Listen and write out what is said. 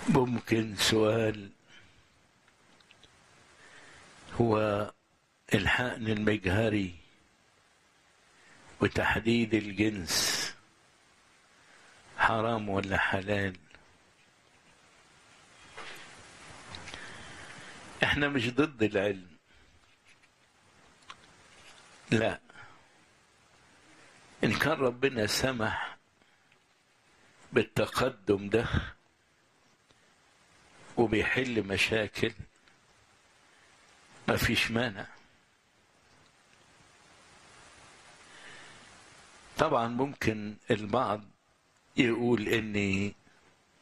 ممكن سؤال هو الحقن المجهري وتحديد الجنس حرام ولا حلال احنا مش ضد العلم لا ان كان ربنا سمح بالتقدم ده وبيحل مشاكل ما فيش مانع طبعا ممكن البعض يقول اني